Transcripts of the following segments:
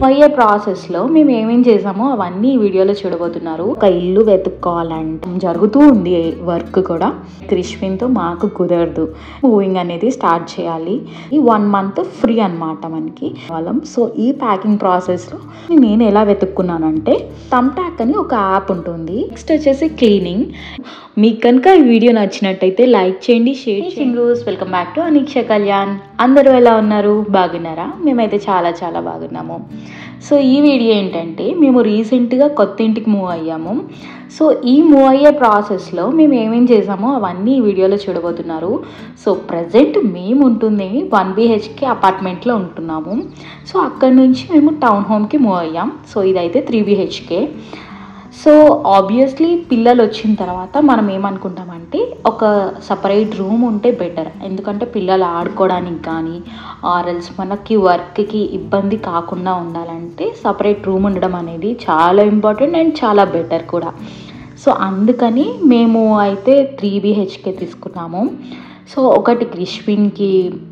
అయ్యే ప్రాసెస్లో మేము ఏమేం చేసామో అవన్నీ ఈ వీడియోలో చూడబోతున్నారు ఒక ఇల్లు వెతుక్కోవాలంటే జరుగుతూ ఉంది వర్క్ కూడా క్రిష్విన్తో మాకు కుదరదు మూవింగ్ అనేది స్టార్ట్ చేయాలి ఈ వన్ మంత్ ఫ్రీ అనమాట మనకి వాళ్ళం సో ఈ ప్యాకింగ్ ప్రాసెస్లో నేను ఎలా వెతుక్కున్నానంటే తమ్టాక్ అని ఒక యాప్ ఉంటుంది నెక్స్ట్ వచ్చేసి క్లీనింగ్ మీకు కనుక ఈ వీడియో నచ్చినట్టయితే లైక్ చేయండి షేర్ సింగూస్ welcome back to Aneeksha Kalyan అందరూ ఎలా ఉన్నారు బాగున్నారా మేమైతే చాలా చాలా బాగున్నాము సో ఈ వీడియో ఏంటంటే మేము రీసెంట్గా కొత్త ఇంటికి మూవ్ అయ్యాము సో ఈ మూవ్ అయ్యే ప్రాసెస్లో మేము ఏమేం చేసామో అవన్నీ ఈ వీడియోలో చూడబోతున్నారు సో ప్రజెంట్ మేము ఉంటుంది వన్ బీహెచ్కే అపార్ట్మెంట్లో ఉంటున్నాము సో అక్కడి నుంచి మేము టౌన్ హోమ్కి మూవ్ అయ్యాం సో ఇదైతే త్రీ బీహెచ్కే సో ఆబ్వియస్లీ పిల్లలు వచ్చిన తర్వాత మనం ఏమనుకుంటామంటే ఒక సపరేట్ రూమ్ ఉంటే బెటర్ ఎందుకంటే పిల్లలు ఆడుకోవడానికి కానీ ఆర్ఎల్స్ మనకి వర్క్కి ఇబ్బంది కాకుండా ఉండాలంటే సపరేట్ రూమ్ ఉండడం అనేది చాలా ఇంపార్టెంట్ అండ్ చాలా బెటర్ కూడా సో అందుకని మేము అయితే త్రీ బీహెచ్కే తీసుకున్నాము సో ఒకటి క్రిష్విన్కి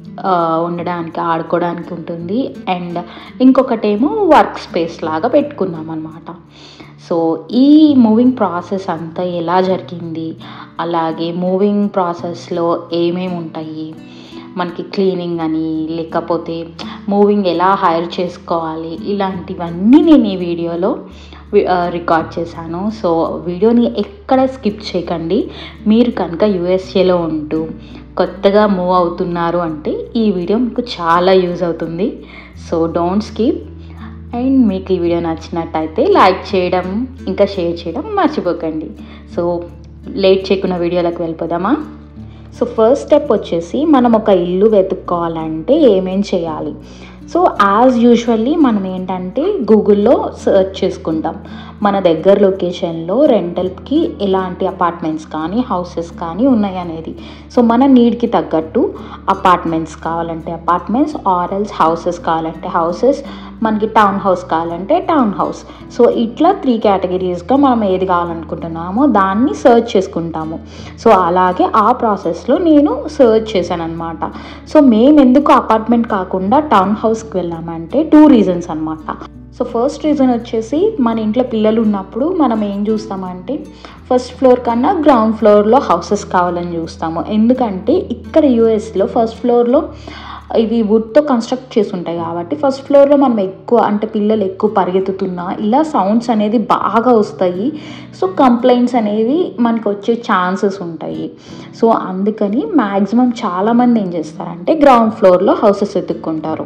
ఉండడానికి ఆడుకోవడానికి ఉంటుంది అండ్ ఇంకొకటేమో వర్క్ స్పేస్ లాగా పెట్టుకున్నాం అనమాట సో ఈ మూవింగ్ ప్రాసెస్ అంతా ఎలా జరిగింది అలాగే మూవింగ్ ప్రాసెస్లో ఏమేమి ఉంటాయి మనకి క్లీనింగ్ అని లేకపోతే మూవింగ్ ఎలా హైర్ చేసుకోవాలి ఇలాంటివన్నీ నేను ఈ వీడియోలో రికార్డ్ చేశాను సో వీడియోని ఎక్కడ స్కిప్ చేయకండి మీరు కనుక యుఎస్ఏలో ఉంటూ కొత్తగా మూవ్ అవుతున్నారు అంటే ఈ వీడియో మీకు చాలా యూజ్ అవుతుంది సో డోంట్ స్కిప్ అండ్ మీకు ఈ వీడియో నచ్చినట్టయితే లైక్ చేయడం ఇంకా షేర్ చేయడం మర్చిపోకండి సో లేట్ చేయకుండా వీడియోలోకి వెళ్ళిపోదామా సో ఫస్ట్ స్టెప్ వచ్చేసి మనం ఒక ఇల్లు వెతుక్కోవాలంటే ఏమేం చేయాలి సో యాజ్ యూజువల్లీ మనం ఏంటంటే గూగుల్లో సెర్చ్ చేసుకుంటాం మన దగ్గర లొకేషన్లో రెంటల్కి ఎలాంటి అపార్ట్మెంట్స్ కానీ హౌసెస్ కానీ ఉన్నాయి అనేది సో మన నీడ్కి తగ్గట్టు అపార్ట్మెంట్స్ కావాలంటే అపార్ట్మెంట్స్ ఆర్ఎల్స్ హౌసెస్ కావాలంటే హౌసెస్ మనకి టౌన్ హౌస్ కావాలంటే టౌన్ హౌస్ సో ఇట్లా త్రీ కేటగిరీస్గా మనం ఏది కావాలనుకుంటున్నామో దాన్ని సర్చ్ చేసుకుంటాము సో అలాగే ఆ ప్రాసెస్లో నేను సర్చ్ చేశాను అనమాట సో మేము ఎందుకు అపార్ట్మెంట్ కాకుండా టౌన్ హౌస్కి వెళ్ళామంటే టూ రీజన్స్ అనమాట సో ఫస్ట్ రీజన్ వచ్చేసి మన ఇంట్లో పిల్లలు ఉన్నప్పుడు మనం ఏం చూస్తామంటే ఫస్ట్ ఫ్లోర్ కన్నా గ్రౌండ్ ఫ్లోర్లో హౌసెస్ కావాలని చూస్తాము ఎందుకంటే ఇక్కడ యూఎస్లో ఫస్ట్ ఫ్లోర్లో ఇవి వుడ్తో కన్స్ట్రక్ట్ చేసి ఉంటాయి కాబట్టి ఫస్ట్ ఫ్లోర్లో మనం ఎక్కువ అంటే పిల్లలు ఎక్కువ పరిగెత్తుతున్నా ఇలా సౌండ్స్ అనేది బాగా వస్తాయి సో కంప్లైంట్స్ అనేవి మనకు వచ్చే ఛాన్సెస్ ఉంటాయి సో అందుకని మ్యాక్సిమం చాలామంది ఏం చేస్తారంటే గ్రౌండ్ ఫ్లోర్లో హౌసెస్ ఎత్తుక్కుంటారు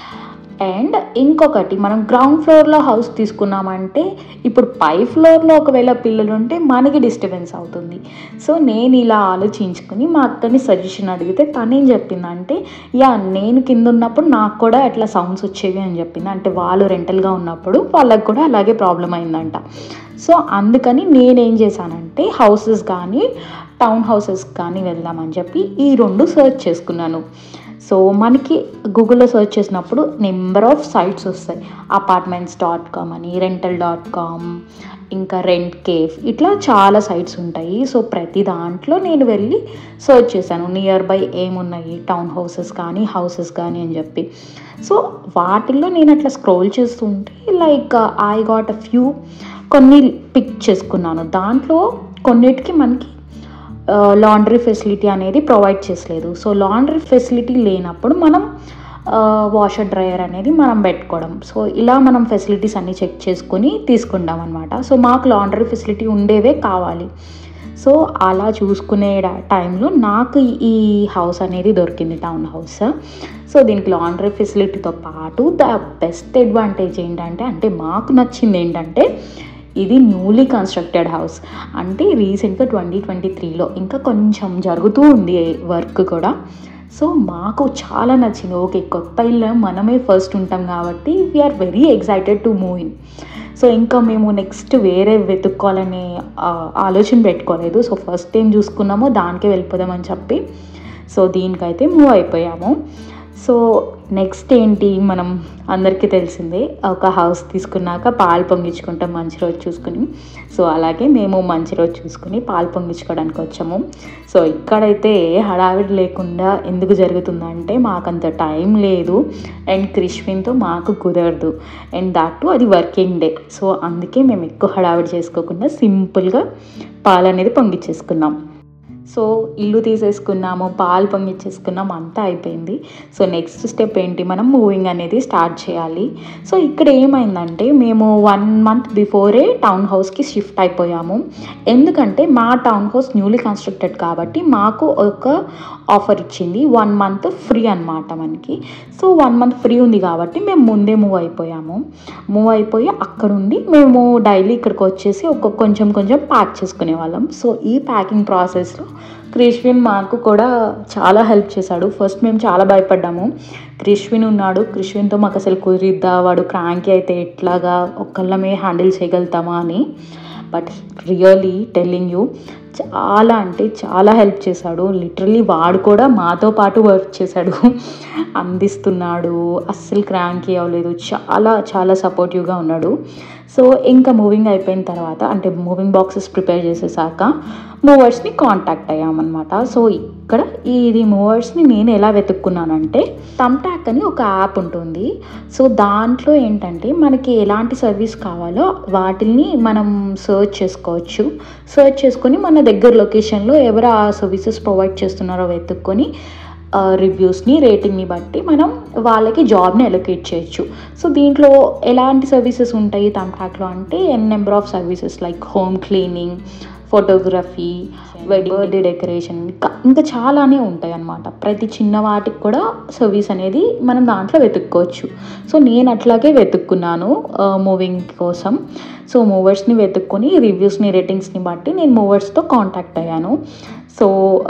అండ్ ఇంకొకటి మనం గ్రౌండ్ ఫ్లోర్లో హౌస్ తీసుకున్నామంటే ఇప్పుడు పై ఫ్లోర్లో ఒకవేళ పిల్లలు ఉంటే మనకి డిస్టర్బెన్స్ అవుతుంది సో నేను ఇలా ఆలోచించుకుని మా అక్కని సజెషన్ అడిగితే తనేం చెప్పిందంటే యా నేను కింద ఉన్నప్పుడు నాకు కూడా అట్లా సౌండ్స్ వచ్చేవి అని చెప్పింది అంటే వాళ్ళు రెంటల్గా ఉన్నప్పుడు వాళ్ళకి కూడా అలాగే ప్రాబ్లం అయిందంట సో అందుకని నేనేం చేశానంటే హౌసెస్ కానీ టౌన్ హౌసెస్ కానీ వెళ్దామని చెప్పి ఈ రెండు సర్చ్ చేసుకున్నాను సో మనకి గూగుల్లో సెర్చ్ చేసినప్పుడు నెంబర్ ఆఫ్ సైట్స్ వస్తాయి అపార్ట్మెంట్స్ డాట్ కామ్ అని రెంటల్ డాట్ కామ్ ఇంకా రెంట్ కేఫ్ ఇట్లా చాలా సైట్స్ ఉంటాయి సో ప్రతి దాంట్లో నేను వెళ్ళి సెర్చ్ చేశాను నియర్ బై ఏమున్నాయి టౌన్ హౌసెస్ కానీ హౌసెస్ కానీ అని చెప్పి సో వాటిల్లో నేను అట్లా స్క్రోల్ చేస్తుంటే like I got a few కొన్ని పిక్ చేసుకున్నాను దాంట్లో కొన్నిటికి మనకి లాండ్రీ ఫెసిలిటీ అనేది ప్రొవైడ్ చేసలేదు సో లాండ్రీ ఫెసిలిటీ లేనప్పుడు మనం వాషర్ డ్రయర్ అనేది మనం పెట్టుకోవడం సో ఇలా మనం ఫెసిలిటీస్ అన్నీ చెక్ చేసుకొని తీసుకుంటాం అనమాట సో మాకు లాండ్రీ ఫెసిలిటీ ఉండేవే కావాలి సో అలా చూసుకునే టైంలో నాకు ఈ హౌస్ అనేది దొరికింది టౌన్ హౌస్ సో దీనికి లాండ్రీ ఫెసిలిటీతో పాటు ద బెస్ట్ అడ్వాంటేజ్ ఏంటంటే అంటే మాకు నచ్చింది ఏంటంటే ఇది న్యూలీ కన్స్ట్రక్టెడ్ హౌస్ అంటే రీసెంట్గా ట్వంటీ ట్వంటీ త్రీలో ఇంకా కొంచెం జరుగుతూ ఉంది వర్క్ కూడా సో మాకు చాలా నచ్చింది ఓకే కొత్త ఇల్లు మనమే ఫస్ట్ ఉంటాం కాబట్టి we're very excited to move in so ఇంకా మేము నెక్స్ట్ వేరే వెతుక్కోవాలనే ఆలోచన పెట్టుకోలేదు సో ఫస్ట్ ఏం చూసుకున్నామో దానికే వెళ్ళిపోదామని చెప్పి సో దీనికైతే మూవ్ అయిపోయాము సో నెక్స్ట్ ఏంటి మనం అందరికీ తెలిసిందే ఒక హౌస్ తీసుకున్నాక పాలు పొంగించుకుంటాం మంచి రోజు చూసుకుని సో అలాగే మేము మంచి రోజు చూసుకుని పాలు పొంగించుకోవడానికి వచ్చాము సో ఇక్కడైతే హడావిడి లేకుండా ఎందుకు జరుగుతుందంటే మాకంత టైం లేదు అండ్ క్రిష్విన్తో మాకు కుదరదు అండ్ దాట్ అది వర్కింగ్ డే సో అందుకే మేము ఎక్కువ హడావిడి చేసుకోకుండా సింపుల్గా పాలు అనేది పొంగిచ్చేసుకున్నాం సో ఇల్లు తీసేసుకున్నాము పాలు పొంగిచ్చేసుకున్నాము అంతా అయిపోయింది సో నెక్స్ట్ స్టెప్ ఏంటి మనం మూవింగ్ అనేది స్టార్ట్ చేయాలి సో ఇక్కడ ఏమైందంటే మేము వన్ మంత్ బిఫోరే టౌన్ హౌస్కి షిఫ్ట్ అయిపోయాము ఎందుకంటే మా టౌన్ హౌస్ న్యూలీ కన్స్ట్రక్టెడ్ కాబట్టి మాకు ఒక ఆఫర్ ఇచ్చింది వన్ మంత్ ఫ్రీ అనమాట మనకి సో వన్ మంత్ ఫ్రీ ఉంది కాబట్టి మేము ముందే మూవ్ అయిపోయాము మూవ్ అయిపోయి అక్కడుండి మేము డైలీ ఇక్కడికి వచ్చేసి ఒక కొంచెం కొంచెం ప్యాక్ చేసుకునే వాళ్ళం సో ఈ ప్యాకింగ్ ప్రాసెస్లో క్రిష్విన్ మాకు కూడా చాలా హెల్ప్ చేశాడు ఫస్ట్ మేము చాలా భయపడ్డాము క్రిష్విన్ ఉన్నాడు క్రిష్విన్తో మాకు అసలు కుదిరిద్దా వాడు క్రాంకీ అయితే ఎట్లాగా ఒక్కళ్ళమే హ్యాండిల్ చేయగలుగుతామా అని బట్ రియలీ టెల్లింగ్ యూ చాలా అంటే చాలా హెల్ప్ చేశాడు లిటరలీ వాడు కూడా మాతో పాటు వర్క్ చేశాడు అందిస్తున్నాడు అస్సలు క్రాంకీ అవ్వలేదు చాలా చాలా సపోర్టివ్గా ఉన్నాడు సో ఇంకా మూవింగ్ అయిపోయిన తర్వాత అంటే మూవింగ్ బాక్సెస్ ప్రిపేర్ చేసేసాక మూవర్స్ని కాంటాక్ట్ అయ్యామన్నమాట సో ఇక్కడ ఇది మూవర్స్ని నేను ఎలా వెతుక్కున్నానంటే తమ్టాక్ అని ఒక యాప్ ఉంటుంది సో దాంట్లో ఏంటంటే మనకి ఎలాంటి సర్వీస్ కావాలో వాటిని మనం సర్చ్ చేసుకోవచ్చు సర్చ్ చేసుకొని మన దగ్గర లొకేషన్లో ఎవరు ఆ సర్వీసెస్ ప్రొవైడ్ చేస్తున్నారో వెతుక్కొని రివ్యూస్ని రేటింగ్ని బట్టి మనం వాళ్ళకి జాబ్ని అలొకేట్ చేయొచ్చు సో దీంట్లో ఎలాంటి సర్వీసెస్ ఉంటాయి తమ్టాక్లో అంటే N number of services like home cleaning photography wedding birthday decoration ఇంకా ఇంకా చాలానే ఉంటాయి అన్నమాట ప్రతి చిన్న వాటికి కూడా సర్వీస్ అనేది మనం దాంట్లో వెతుక్కోవచ్చు సో నేను అట్లాగే వెతుక్కున్నాను మూవింగ్ కోసం సో మూవర్స్ని వెతుక్కొని రివ్యూస్ని రేటింగ్స్ని బట్టి నేను మూవర్స్తో కాంటాక్ట్ అయ్యాను సో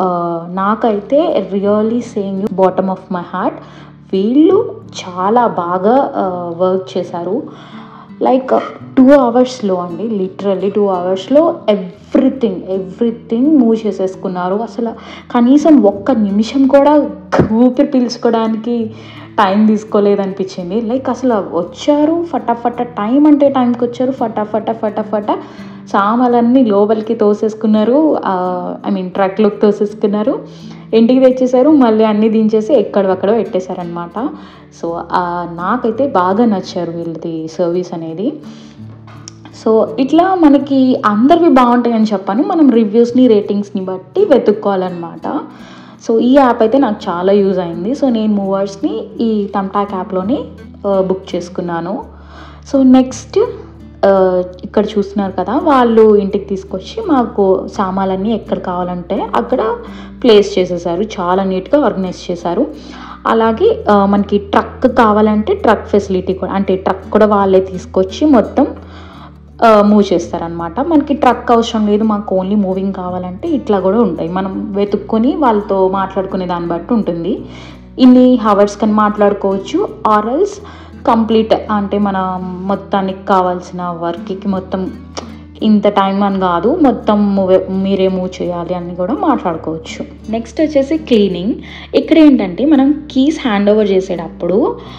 నాకైతే really saying bottom of my heart వీళ్ళు చాలా బాగా వర్క్ చేశారు లైక్ టూ అవర్స్లో అండి లిటరల్లీ టూ అవర్స్లో ఎవ్రీథింగ్ ఎవ్రీథింగ్ మూవ్ చేసేసుకున్నారు అసలు కనీసం ఒక్క నిమిషం కూడా ఊపిరి పీల్చుకోవడానికి టైం తీసుకోలేదనిపించింది లైక్ అసలు వచ్చారు ఫటాఫట టైం అంటే టైంకి వచ్చారు ఫటాఫట ఫటాఫట సామాన్లన్నీ లోపలికి తోసేసుకున్నారు ఐ మీన్ ట్రక్లోకి తోసేసుకున్నారు ఇంటికి తెచ్చేసారు మళ్ళీ అన్నీ దించేసి ఎక్కడక్కడ పెట్టేశారనమాట సో నాకైతే బాగా నచ్చారు వీళ్ళది సర్వీస్ అనేది సో ఇట్లా మనకి అందరివి బాగుంటాయని చెప్పాను మనం రివ్యూస్ని రేటింగ్స్ని బట్టి వెతుక్కోవాలన్నమాట సో ఈ యాప్ అయితే నాకు చాలా యూజ్ అయింది సో నేను మూవర్స్ని ఈ తమ్టాక్ యాప్లోనే బుక్ చేసుకున్నాను సో నెక్స్ట్ ఇక్కడ చూస్తున్నారు కదా వాళ్ళు ఇంటికి తీసుకొచ్చి మాకు సామాన్లన్నీ ఎక్కడ కావాలంటే అక్కడ ప్లేస్ చేసేసారు చాలా నీట్గా ఆర్గనైజ్ చేశారు అలాగే మనకి ట్రక్ కావాలంటే ట్రక్ ఫెసిలిటీ కూడా అంటే ట్రక్ కూడా వాళ్ళే తీసుకొచ్చి మొత్తం మూవ్ చేస్తారనమాట మనకి ట్రక్ అవసరం లేదు మాకు ఓన్లీ మూవింగ్ కావాలంటే ఇట్లా కూడా ఉంటాయి మనం వెతుక్కొని వాళ్ళతో మాట్లాడుకునే దాన్ని బట్టి ఉంటుంది ఇన్ని హవర్స్ కానీ మాట్లాడుకోవచ్చు ఆర్ఎల్స్ కంప్లీట్ అంటే మన మొత్తానికి కావాల్సిన వర్క్కి మొత్తం ఇంత టైం అని కాదు మొత్తం మీరే మూవ్ చేయాలి అని కూడా మాట్లాడుకోవచ్చు నెక్స్ట్ వచ్చేసి క్లీనింగ్ ఇక్కడ ఏంటంటే మనం కీస్ హ్యాండ్ ఓవర్ చేసేటప్పుడు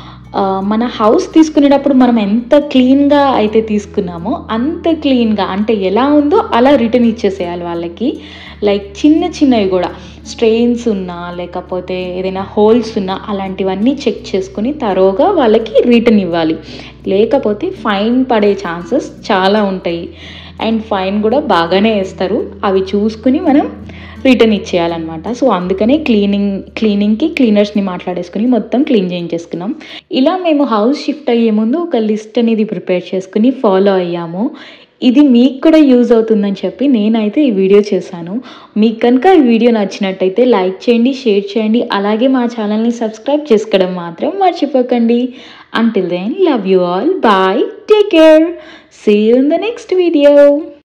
మన హౌస్ తీసుకునేటప్పుడు మనం ఎంత క్లీన్గా అయితే తీసుకున్నామో అంత క్లీన్గా అంటే ఎలా ఉందో అలా రిటర్న్ ఇచ్చేసేయాలి వాళ్ళకి లైక్ చిన్న చిన్నవి కూడా స్ట్రెయిన్స్ ఉన్నా లేకపోతే ఏదైనా హోల్స్ ఉన్నా అలాంటివన్నీ చెక్ చేసుకుని తరోగా వాళ్ళకి రిటర్న్ ఇవ్వాలి లేకపోతే ఫైన్ పడే ఛాన్సెస్ చాలా ఉంటాయి అండ్ ఫైన్ కూడా బాగానే వేస్తారు అవి చూసుకుని మనం రిటర్న్ ఇచ్చేయాలన్నమాట సో అందుకనే క్లీనింగ్ క్లీనింగ్కి క్లీనర్స్ని మాట్లాడేసుకుని మొత్తం క్లీన్ చేయించేసుకున్నాం ఇలా మేము హౌస్ షిఫ్ట్ అయ్యే ముందు ఒక లిస్ట్ అనేది ప్రిపేర్ చేసుకుని ఫాలో అయ్యాము ఇది మీకు కూడా యూజ్ అవుతుందని చెప్పి నేనైతే ఈ వీడియో చేశాను మీకు కనుక ఈ వీడియో నచ్చినట్టయితే లైక్ చేయండి షేర్ చేయండి అలాగే మా ఛానల్ని సబ్స్క్రైబ్ చేసుకోవడం మాత్రం మర్చిపోకండి until then love you all bye take care see you in the next video